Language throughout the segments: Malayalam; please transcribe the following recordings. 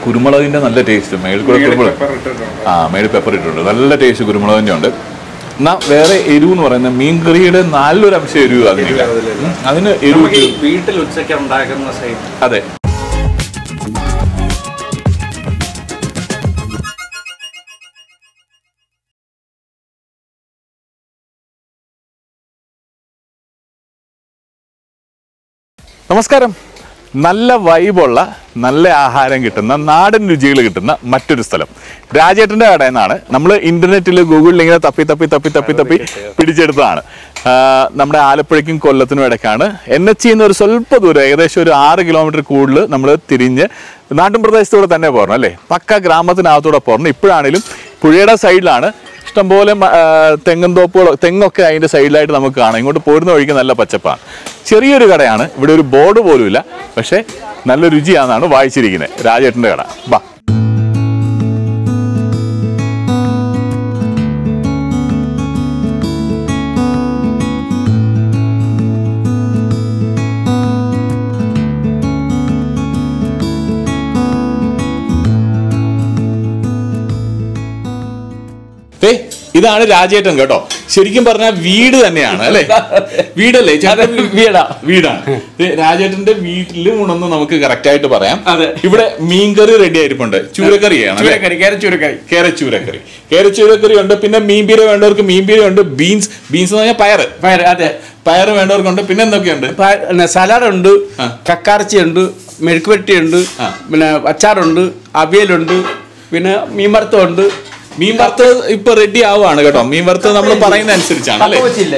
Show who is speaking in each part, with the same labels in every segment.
Speaker 1: കുരുമുളകിന്റെ നല്ല ടേസ്റ്റ് മേളിൽ കൂടെ കുരുമുളക്
Speaker 2: പെപ്പർ ഇട്ടിട്ടുണ്ട്
Speaker 1: ആ മേളിൽ പെപ്പർ ഇട്ടിട്ടുണ്ട് നല്ല ടേസ്റ്റ് കുരുമുളകിന്റെ ഉണ്ട് എന്നാൽ വേറെ എരിവ് എന്ന് പറയുന്നത് മീൻ കറിയുടെ നല്ലൊരു അംശം എരിവ് അതിനില്ല ഉം, അതിന് എരിവ്
Speaker 2: നമുക്ക് ഈ വീട്ടിൽ ഉച്ചയ്ക്ക് ഉണ്ടാക്കുന്ന സെയിം
Speaker 1: അതെ നമസ്കാരം നല്ല വൈബുള്ള നല്ല ആഹാരം കിട്ടുന്ന നാടൻ രുചികൾ കിട്ടുന്ന മറ്റൊരു സ്ഥലം രാജേട്ടൻ്റെ കടയിൽ നിന്നാണ് നമ്മൾ ഇന്റർനെറ്റിൽ ഗൂഗിളിൽ ഇങ്ങനെ തപ്പി തപ്പി തപ്പി തപ്പി തപ്പി പിടിച്ചെടുത്തതാണ് ആ, നമ്മുടെ ആലപ്പുഴയ്ക്കും കൊല്ലത്തിനും ഇടയ്ക്കാണ് എൻ എച്ച് ഒരു സ്വല്പ ദൂരം ഏകദേശം ഒരു ആറ് കിലോമീറ്റർ കൂടുതൽ നമ്മൾ തിരിഞ്ഞ് നാട്ടിൻ പ്രദേശത്തൂടെ തന്നെ പോകണം അല്ലേ പക്ക ഗ്രാമത്തിനകത്തൂടെ പോകണം ഇപ്പോഴാണെങ്കിലും പുഴയുടെ സൈഡിലാണ് ഇഷ്ടംപോലെ മ- ആ, തെങ്ങും തോപ്പുകളോ തെങ്ങൊക്കെ അതിന്റെ സൈഡിലായിട്ട് നമുക്ക് കാണാം ഇങ്ങോട്ട് പോരുന്ന വഴിക്ക് നല്ല പച്ചപ്പാണ് ചെറിയൊരു കടയാണ് ഇവിടെ ഒരു ബോർഡ് പോലും ഇല്ല പക്ഷേ നല്ല രുചിയാണെന്നാണ് വായിച്ചിരിക്കുന്നത് രാജേട്ടൻ്റെ കട ബാ ദേ, ഇതാണ് രാജേട്ടൻ കേട്ടോ ശരിക്കും പറഞ്ഞാൽ വീട് തന്നെയാണ് അല്ലേ വീടല്ലേ ചേട്ടൻ
Speaker 2: വീടാ
Speaker 1: വീടാണ് ദേ, രാജേട്ടന്റെ വീട്ടിൽ ഉണെന്ന് നമുക്ക് കറക്റ്റ് ആയിട്ട് പറയാം
Speaker 2: അതെ.
Speaker 1: ഇവിടെ മീൻകറി റെഡി ആയിരിപ്പുണ്ട് ചൂരക്കറിയാണ് അല്ലേ?
Speaker 2: ചൂരക്കറി കേര ചൂരക്കറി
Speaker 1: കേരച്ചൂരക്കറി കേരച്ചൂരക്കറി ഉണ്ട് പിന്നെ മീൻപീര വേണ്ടവർക്ക് മീൻപീര ഉണ്ട് ബീൻസ് ബീൻസ് എന്ന് പറഞ്ഞാൽ പയറ്
Speaker 2: പയർ അതെ
Speaker 1: പയറ് വേണ്ടവർക്കുണ്ട് പിന്നെ എന്തൊക്കെയുണ്ട്
Speaker 2: സലാഡുണ്ട്
Speaker 1: ആ.
Speaker 2: കക്കാർച്ചിയുണ്ട് മെഴുക്ക് വരട്ടിയുണ്ട്
Speaker 1: ആ.
Speaker 2: പിന്നെ അച്ചാറുണ്ട് അവിയലുണ്ട് പിന്നെ മീൻ വറുത്തമുണ്ട്
Speaker 1: മീൻ വറുത്തത് ഇപ്പൊ റെഡി ആവുകയാണ് കേട്ടോ മീൻ വറുത്തത് നമ്മൾ പറയുന്ന അനുസരിച്ചാണ് അല്ലേ
Speaker 2: കപ്പ വെച്ചില്ലേ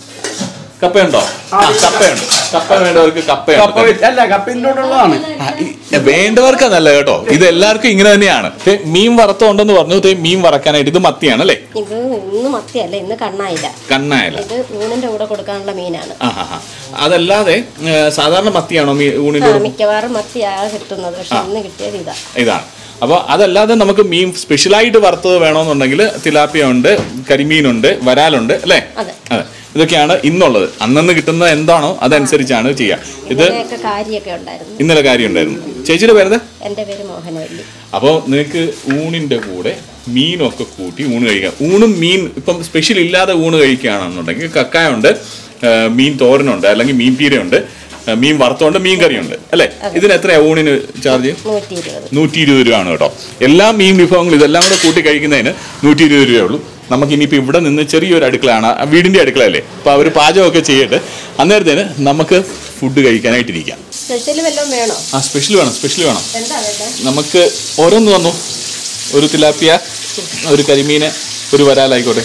Speaker 1: കപ്പയുണ്ടോ ആ കപ്പയുണ്ട് കപ്പ വേണ്ടവർക്ക്
Speaker 2: കപ്പ
Speaker 1: കപ്പയുണ്ട്
Speaker 2: വെച്ച് അല്ല കപ്പിൻ്റെയുള്ളതാണ്
Speaker 1: ആ, ഈ- വേണ്ടവർക്കതല്ല കേട്ടോ ഇത് എല്ലാവർക്കും ഇങ്ങനെ തന്നെയാണ് ദേ, മീൻ വറുത്തുണ്ടെന്ന് പറഞ്ഞു ദേ, മീൻ വറക്കാനായിട്ട് ഇത് മത്തിയാണ് അല്ലേ
Speaker 3: ഇത് ഇന്ന് മത്തിയല്ല ഇന്ന് കണ്ണായില്ല
Speaker 1: കണ്ണായല
Speaker 3: ഇത് ഊണിന്റെ കൂടെ കൊടുക്കാനുള്ള മീനാണ്
Speaker 1: ആ ആ ആ. അതല്ലാതെ ഏ, സാധാരണ മത്തിയാണോ മീ ഊണിന്റെ
Speaker 3: ആ,
Speaker 1: കൂടെ?
Speaker 3: മിക്കവാറും മത്തിയാണ് കിട്ടുന്നത് പക്ഷെ ഇന്ന് കിട്ടിയത് ഇതാ
Speaker 1: ഇതാണ് അപ്പോൾ അതല്ലാതെ നമുക്ക് മീൻ സ്പെഷ്യലായിട്ട് വറുത്തത് വേണമെന്നുണ്ടെങ്കിൽ തിലാപ്പിയ ഉണ്ട് കരിമീനുണ്ട് വരാലുണ്ട് അല്ലേ
Speaker 3: അതെ.
Speaker 1: അതെ ഇതൊക്കെയാണ് ഇന്നുള്ളത് അന്നന്ന് കിട്ടുന്ന എന്താണോ അതനുസരിച്ചാണ് ചെയ്യുക ഇത്
Speaker 3: ഇതിനെയൊക്കെ കാര്യമൊക്കെ ഉണ്ടായിരുന്നു
Speaker 1: ഇന്നലെ കാര്യം ഉണ്ടായിരുന്നു ചേച്ചിയുടെ പേരുത്
Speaker 3: എൻ്റെ പേര് മോഹനവല്ലി
Speaker 1: അപ്പോൾ നിനക്ക് ഊണിൻ്റെ കൂടെ മീനൊക്കെ കൂട്ടി ഊണ് കഴിക്കാം ഊണും മീൻ ഇപ്പം സ്പെഷ്യൽ ഇല്ലാതെ ഊണ് കഴിക്കുകയാണെന്നുണ്ടെങ്കിൽ കക്കായുണ്ട് ആ, മീൻ തോരനുണ്ട് അല്ലെങ്കിൽ മീൻ പീരയുണ്ട് ആ, മീൻ വറുത്തുണ്ട് മീൻ കറിയുണ്ട് അല്ലേ ഇതിന് എത്രയാ ഊണിന് ചാർജ്
Speaker 3: നൂറ്റി ഇരുപത്
Speaker 1: നൂറ്റി ഇരുപത് രൂപയാണ് കേട്ടോ എല്ലാ മീൻ വിഭവങ്ങളും ഇതെല്ലാം കൂടെ കൂട്ടി കഴിക്കുന്നതിന് നൂറ്റി ഇരുപത് രൂപയേ ഉള്ളൂ നമുക്ക് ഇനിയിപ്പോൾ ഇവിടെ നിന്ന് ചെറിയൊരു അടുക്കളയാണ് ആ വീടിൻ്റെ അടുക്കളയല്ലേ അപ്പോൾ അവർ പാചകമൊക്കെ ചെയ്യട്ടെ അന്നേരത്തേന് നമുക്ക് ഫുഡ് കഴിക്കാനായിട്ടിരിക്കാം
Speaker 3: സ്പെഷ്യൽ വല്ലതും വേണോ
Speaker 1: ആ സ്പെഷ്യൽ വേണം സ്പെഷ്യൽ വേണം
Speaker 3: എന്താ വേണ്ടത്
Speaker 1: നമുക്ക് ഓരോന്ന് തന്നു ഒരു തിലാപ്പിയ ഒരു കരിമീന് ഒരു വരാലായിക്കോട്ടെ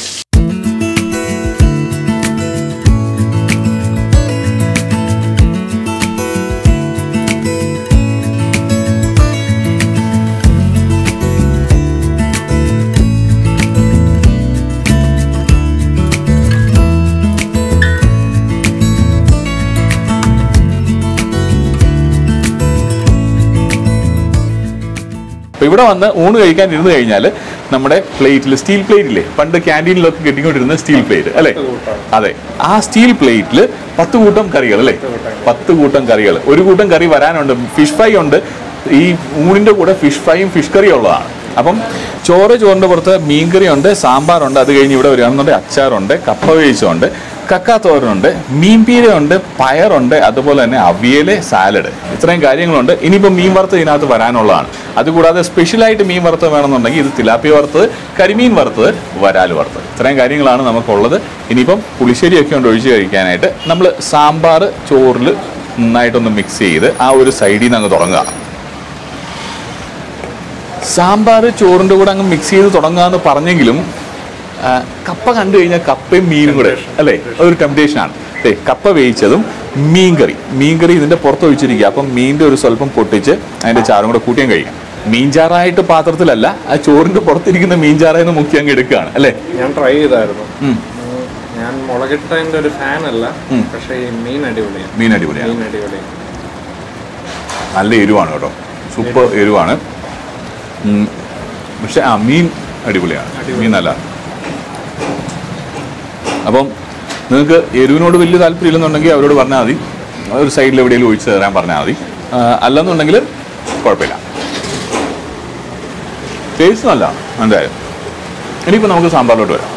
Speaker 1: അപ്പൊ ഇവിടെ വന്ന് ഊണ് കഴിക്കാൻ ഇരുന്ന് കഴിഞ്ഞാൽ നമ്മുടെ പ്ലേറ്റിൽ സ്റ്റീൽ പ്ലേറ്റില്ലേ പണ്ട് ക്യാൻറ്റീനിലൊക്കെ കിട്ടിക്കൊണ്ടിരുന്ന സ്റ്റീൽ പ്ലേറ്റ് അല്ലേ അതെ ആ സ്റ്റീൽ പ്ലേറ്റിൽ പത്ത് കൂട്ടം കറികൾ അല്ലേ പത്ത് കൂട്ടം കറികൾ ഒരു കൂട്ടം കറി വരാനുണ്ട് ഫിഷ് ഫ്രൈ ഉണ്ട് ഈ ഊണിന്റെ കൂടെ ഫിഷ് ഫ്രൈയും ഫിഷ് കറിയും ഉള്ളതാണ് അപ്പം ചോറ് ചോറിന്റെ പുറത്ത് മീൻകറിയുണ്ട് സാമ്പാറുണ്ട് അത് കഴിഞ്ഞ് ഇവിടെ വരികയാണെന്നുണ്ടെങ്കിൽ അച്ചാറുണ്ട് കപ്പ വേവിച്ചുണ്ട് കക്കാത്തോരനുണ്ട് മീൻപീരയുണ്ട് പയറുണ്ട് അതുപോലെ തന്നെ അവിയല് സാലഡ് ഇത്രയും കാര്യങ്ങളുണ്ട് ഇനിയിപ്പോൾ മീൻ വറുത്ത് ഇതിനകത്ത് വരാനുള്ളതാണ് അതുകൂടാതെ സ്പെഷ്യലായിട്ട് മീൻ വറുത്ത് വേണമെന്നുണ്ടെങ്കിൽ ഇത് തിലാപ്പി വറുത്തത് കരിമീൻ വറുത്തത് വരാൽ വറുത്തത് ഇത്രയും കാര്യങ്ങളാണ് നമുക്കുള്ളത് ഇനിയിപ്പം പുളിശ്ശേരിയൊക്കെ ഉണ്ട് ഒഴിച്ച് കഴിക്കാനായിട്ട് നമ്മൾ സാമ്പാർ ചോറിൽ നന്നായിട്ടൊന്ന് മിക്സ് ചെയ്ത് ആ ഒരു സൈഡിൽ നിന്ന് അങ്ങ് തുടങ്ങുക സാമ്പാർ ചോറിൻ്റെ കൂടെ അങ്ങ് മിക്സ് ചെയ്ത് തുടങ്ങാന്ന് പറഞ്ഞെങ്കിലും ആ, കപ്പ കണ്ടു കഴിഞ്ഞാൽ കപ്പയും മീനും കൂടെ അല്ലേ അതൊരു ടെംപ്റ്റേഷനാണ് ഏ കപ്പ വേവിച്ചതും മീൻകറി മീൻകറി ഇതിൻ്റെ പുറത്ത് ഒഴിച്ചിരിക്കുക അപ്പം മീനിൻ്റെ ഒരു സ്വല്പം പൊട്ടിച്ച് അതിൻ്റെ ചാറും കൂടെ കൂട്ടിയും കഴിക്കാം മീൻചാറായിട്ട് പാത്രത്തിലല്ല ആ ചോറിൻ്റെ പുറത്തിരിക്കുന്ന മീൻചാറായി നിന്ന് മുക്കി അങ്ങ് എടുക്കുകയാണ് അല്ലേ
Speaker 4: ഞാൻ ട്രൈ ചെയ്തായിരുന്നു
Speaker 1: ഉം.
Speaker 4: ഞാൻ മുളകിട്ടതിന്റെ ഒരു ഫാൻ അല്ല
Speaker 1: ഉം.
Speaker 4: പക്ഷേ ഈ മീൻ അടിപൊളിയാണ്
Speaker 1: മീൻ അടിപൊളിയാണ്
Speaker 4: മീൻ അടിപൊളിയാണ്
Speaker 1: നല്ല എരിവാണ് കേട്ടോ സൂപ്പർ എരിവാണ് ഉം. പക്ഷെ ആ മീൻ അടിപൊളിയാണ് മീൻ നല്ല അപ്പം നിങ്ങൾക്ക് എരിവിനോട് വലിയ താല്പര്യം ഇല്ലെന്നുണ്ടെങ്കിൽ അവരോട് പറഞ്ഞാൽ മതി ഒരു സൈഡിൽ എവിടെയെങ്കിലും ഒഴിച്ച് തരാൻ പറഞ്ഞാൽ മതി ആ, അല്ലെന്നുണ്ടെങ്കിൽ കുഴപ്പമില്ല ടേസ്റ്റ് നല്ല എന്തായാലും ഇനിയിപ്പോൾ നമുക്ക് സാമ്പാറിലോട്ട് വരാം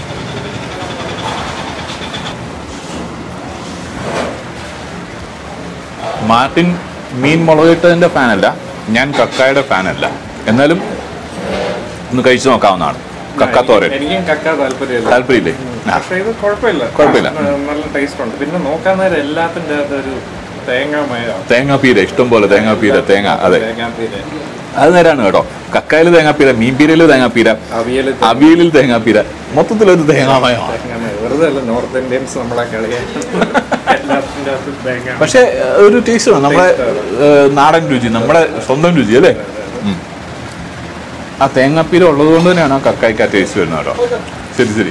Speaker 1: മാർട്ടിൻ മീൻ മുളകിട്ടതിൻ്റെ ഫാനല്ല ഞാൻ കക്കായുടെ ഫാനല്ല എന്നാലും ഒന്ന് കഴിച്ചു നോക്കാവുന്നതാണ് കക്കാത്തോരൻ
Speaker 4: എനിക്കും കക്ക താല്പര്യമില്ല
Speaker 1: താല്പര്യമില്ലേ ആ
Speaker 4: പക്ഷേ ഇത് കുഴപ്പമില്ല
Speaker 1: കുഴപ്പമില്ല.
Speaker 4: ന- നല്ല ടേസ്റ്റ് ഉണ്ട് പിന്നെ നോക്കാൻ നേരം എല്ലാത്തിന്റെ അകത്തൊരു തേങ്ങാമയാണ്
Speaker 1: തേങ്ങാപ്പീര ഇഷ്ടം പോലെ തേങ്ങാപ്പീര തേങ്ങ അതെ
Speaker 4: തേങ്ങാപ്പീര
Speaker 1: അത് നേരാണ് കേട്ടോ കക്കായിൽ തേങ്ങാപ്പീര മീൻപീരയിൽ തേങ്ങാപ്പീര
Speaker 4: അവിയൽ
Speaker 1: അവിയലിൽ തേങ്ങാപ്പീര മൊത്തത്തിലൊരു തേങ്ങാമയമാണ്
Speaker 4: അങ്ങനെ വെറുതെ അല്ല നോർത്ത് ഇന്ത്യൻസ് നമ്മളെ കളിയാക്കും എല്ലാത്തിന്റെ അകത്തും തേങ്ങ
Speaker 1: പക്ഷേ ഏഹ്, ഒരു ടേസ്റ്റ് ആണ് നമ്മുടെ ഏഹ്, നാടൻ രുചി നമ്മുടെ സ്വന്തം രുചി അല്ലേ ഉം. ആ തേങ്ങാപ്പീര ഉള്ളത് കൊണ്ട് തന്നെയാണ് ആ കക്കായ്ക്ക് ആ ടേസ്റ്റ് വരുന്നത് കേട്ടോ ശരി ശരി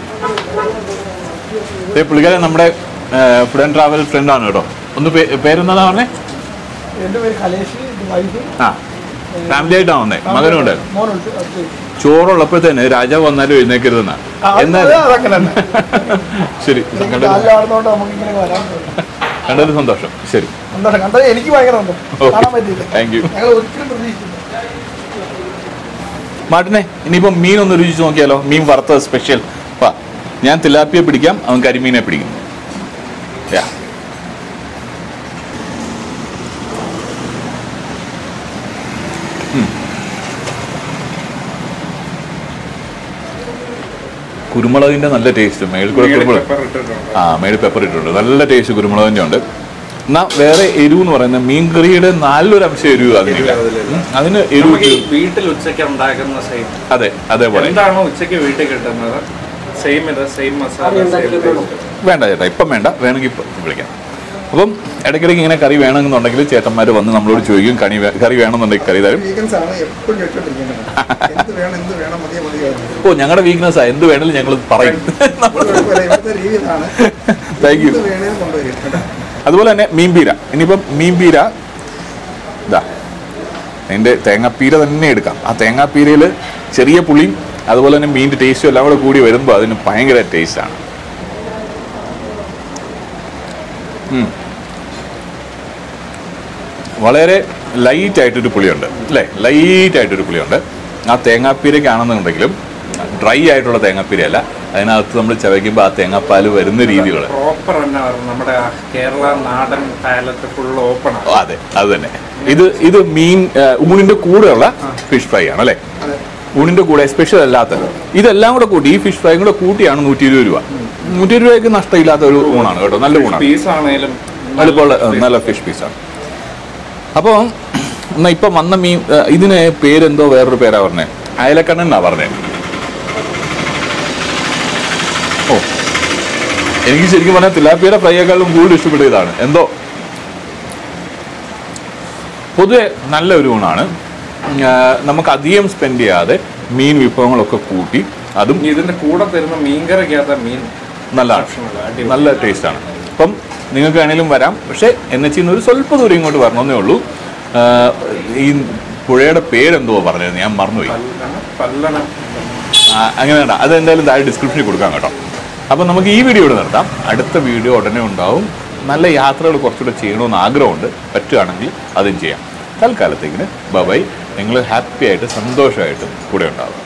Speaker 1: ഏ പുള്ളിക്കാരൻ നമ്മുടെ ഫുഡ് ആൻഡ് ട്രാവൽ ഫ്രണ്ട് ആണ് കേട്ടോ ഒന്ന് പേ- പേരെന്താ പറഞ്ഞേ
Speaker 5: എൻ്റെ പേര് കലേഷ് ഇത് വൈഫ്
Speaker 1: ആ ഫാമിലി ആയിട്ടാണ് വന്നേ മകനും ഉണ്ട്
Speaker 5: മോനുണ്ട് അത്
Speaker 1: ചോറുള്ളപ്പോഴത്തേന് രാജാവ് വന്നാലും എഴുന്നേക്കരുതെന്നാ
Speaker 5: ആ, അത്
Speaker 1: എന്നാലും
Speaker 5: അതങ്ങനെ തന്നെ
Speaker 1: ശരി
Speaker 5: എനിക്ക്
Speaker 1: കണ്ടതിൽ
Speaker 5: കാലിലാടുന്നോണ്ട് നമുക്ക് ഇങ്ങനെ വരാൻ പറ്റും.
Speaker 1: കണ്ടതിൽ സന്തോഷം ശരി
Speaker 5: സന്തോഷം കണ്ടത് എനിക്ക് ഭയങ്കര സന്തോഷം കാണാൻ പറ്റിയില്ല
Speaker 1: താങ്ക് യു
Speaker 5: ഞങ്ങൾ ഒരിക്കലും പ്രതീക്ഷിച്ചില്ല
Speaker 1: മാട്ടിനെ ഇനിയിപ്പം മീൻ ഒന്ന് രുചിച്ച് നോക്കിയാലോ മീൻ വറുത്തത് സ്പെഷ്യൽ വാ ഞാൻ തിലാപ്പിയെ പിടിക്കാം അവൻ കരിമീനെ പിടിക്കും യാ. ഉം. കുരുമുളകിന്റെ നല്ല ടേസ്റ്റ് മേൽക്കൂടെ കുരുമുളക്
Speaker 4: പെപ്പർ ഇട്ടിട്ടുണ്ട്
Speaker 1: ആ മേളിൽ പെപ്പർ ഇട്ടിട്ടുണ്ട് നല്ല ടേസ്റ്റ് കുരുമുളകിന്റെ ഉണ്ട് എന്നാൽ വേറെ എരിവ് എന്ന് പറയുന്നത് മീൻ കറിയുടെ നല്ലൊരു അംശം എരിവ് അതിനില്ല ഉം. അതിന് എരിവ്
Speaker 4: നമുക്ക് ഈ വീട്ടിൽ ഉച്ചയ്ക്ക് ഉണ്ടാക്കുന്ന സെയിം
Speaker 1: അതെ അതേപോലെ
Speaker 4: എന്താണോ ഉച്ചയ്ക്ക് വീട്ടിൽ കിട്ടുന്നത് സെയിം ഇത് സെയിം മസാല സെയിം ടേസ്റ്റ്
Speaker 1: വേണ്ട ചേട്ടാ ഇപ്പം വേണ്ട വേണമെങ്കിൽ ഇപ്പം വിളിക്കാം അപ്പം ഇടയ്ക്കിടയ്ക്ക് ഇങ്ങനെ കറി വേണമെന്നുണ്ടെങ്കിൽ ചേട്ടന്മാർ വന്ന് നമ്മളോട് ചോദിക്കും കണി വേ- കറി വേണമെന്നുണ്ടെങ്കിൽ കറി തരും
Speaker 5: വീക്കൻസ് ആണ് എപ്പോഴും കേട്ടോണ്ടിരിക്കുന്നത് എന്ത് വേണം എന്ത് വേണം മതിയോ മതിയോ
Speaker 1: ഓ ഞങ്ങളുടെ വീക്ക്നെസ് എന്ത് വേണമെങ്കിലും ഞങ്ങൾ പറയും
Speaker 5: ഇവിടുത്തെ രീതി ഇതാണ്
Speaker 1: താങ്ക് യു
Speaker 5: എന്ത് വേണേലും കൊണ്ടുവരും കേട്ടോ
Speaker 1: അതുപോലെ തന്നെ മീൻപീര ഇനിയിപ്പം മീൻപീര ഇതാ അതിൻ്റെ തേങ്ങാപ്പീര തന്നെ എടുക്കാം ആ തേങ്ങാപ്പീരയിൽ ചെറിയ പുളിയും അതുപോലെ തന്നെ മീനിൻ്റെ ടേസ്റ്റും എല്ലാം കൂടെ കൂടി വരുമ്പോൾ അതിന് ഭയങ്കര ടേസ്റ്റാണ് വളരെ ലൈറ്റ് ആയിട്ടൊരു പുളിയുണ്ട് അല്ലേ ലൈറ്റ് ആയിട്ടൊരു പുളിയുണ്ട് ആ തേങ്ങാപ്പീരയ്ക്കാണെന്നുണ്ടെങ്കിലും ഡ്രൈ ആയിട്ടുള്ള തേങ്ങാപ്പീരയല്ല അതിനകത്ത് നമ്മൾ ചവയ്ക്കുമ്പോൾ ആ തേങ്ങാപ്പാൽ വരുന്ന രീതികൾ
Speaker 4: പ്രോപ്പർ തന്നെ പറഞ്ഞു നമ്മുടെ ആ കേരള നാടൻ പാലറ്റ് ഫുൾ ഓപ്പൺ
Speaker 1: ഓ, അതെ അത് തന്നെ ഇത് ഇത് മീൻ ആ, ഊണിന്റെ കൂടെയുള്ള ഫിഷ് ഫ്രൈ ആണ് അല്ലേ ഊണിന്റെ കൂടെ സ്പെഷ്യൽ അല്ലാത്ത ഇതെല്ലാം കൂടെ കൂട്ടി ഈ ഫിഷ് ഫ്രൈ കൂടെ കൂട്ടിയാണ് നൂറ്റി ഇരുപത് രൂപ നൂറ്റി ഇരുപത് രൂപയ്ക്ക് നഷ്ടമില്ലാത്ത ഒരു ഊണാണ് കേട്ടോ നല്ല ഊണാണ്
Speaker 4: പീസ് ആണേലും
Speaker 1: എളുപ്പമുള്ള ആ, നല്ല ഫിഷ് പീസാണ് അപ്പോൾ എന്നാ ഇപ്പം വന്ന മീൻ ആ, ഇതിന് പേരെന്തോ വേറൊരു പേരാ പറഞ്ഞേ അയലക്കണ്ണൻ എന്നാ പറഞ്ഞേ ഓ എനിക്ക് ശരിക്കും പറഞ്ഞാൽ തിലാപ്പിയുടെ ഫ്രൈയേക്കാളും കൂടുതൽ ഇഷ്ടപ്പെട്ട ഇതാണ് എന്തോ പൊതുവെ നല്ല ഒരു ഊണാണ് ആ, നമുക്ക് അധികം സ്പെൻഡ് ചെയ്യാതെ മീൻ വിഭവങ്ങളൊക്കെ കൂട്ടി അതും
Speaker 4: ഇനി ഇതിന്റെ കൂടെ തരുന്ന മീൻകറിക്കകത്ത മീൻ
Speaker 1: നല്ലതാണ്
Speaker 4: ഭക്ഷണമല്ല, അടിപൊളി.
Speaker 1: നല്ല ടേസ്റ്റാണ് അപ്പം നിങ്ങൾക്ക് വേണേലും വരാം പക്ഷേ എൻ എച്ച് നിന്ന് ഒരു സ്വല്പ ദൂരം ഇങ്ങോട്ട് വരണമെന്നേ ഉള്ളൂ ആ, ഈ പുഴയുടെ പേരെന്തോ പറഞ്ഞത് ഞാൻ മറന്നുപോയി
Speaker 4: പല്ലണ പല്ലണ
Speaker 1: ആ, അങ്ങനെ വേണ്ട അത് എന്തായാലും താഴെ ഡിസ്ക്രിപ്ഷനിൽ കൊടുക്കാം കേട്ടോ അപ്പം നമുക്ക് ഈ വീഡിയോ ഇവിടെ നിർത്താം അടുത്ത വീഡിയോ ഉടനെ ഉണ്ടാവും നല്ല യാത്രകൾ കുറച്ചുകൂടെ ചെയ്യണമെന്ന് ആഗ്രഹമുണ്ട് പറ്റുകയാണെങ്കിൽ അതും ചെയ്യാം തൽക്കാലത്തേക്കിന് ബൈ നിങ്ങൾ ഹാപ്പി ആയിട്ട് സന്തോഷമായിട്ട് കൂടെ ഉണ്ടാവും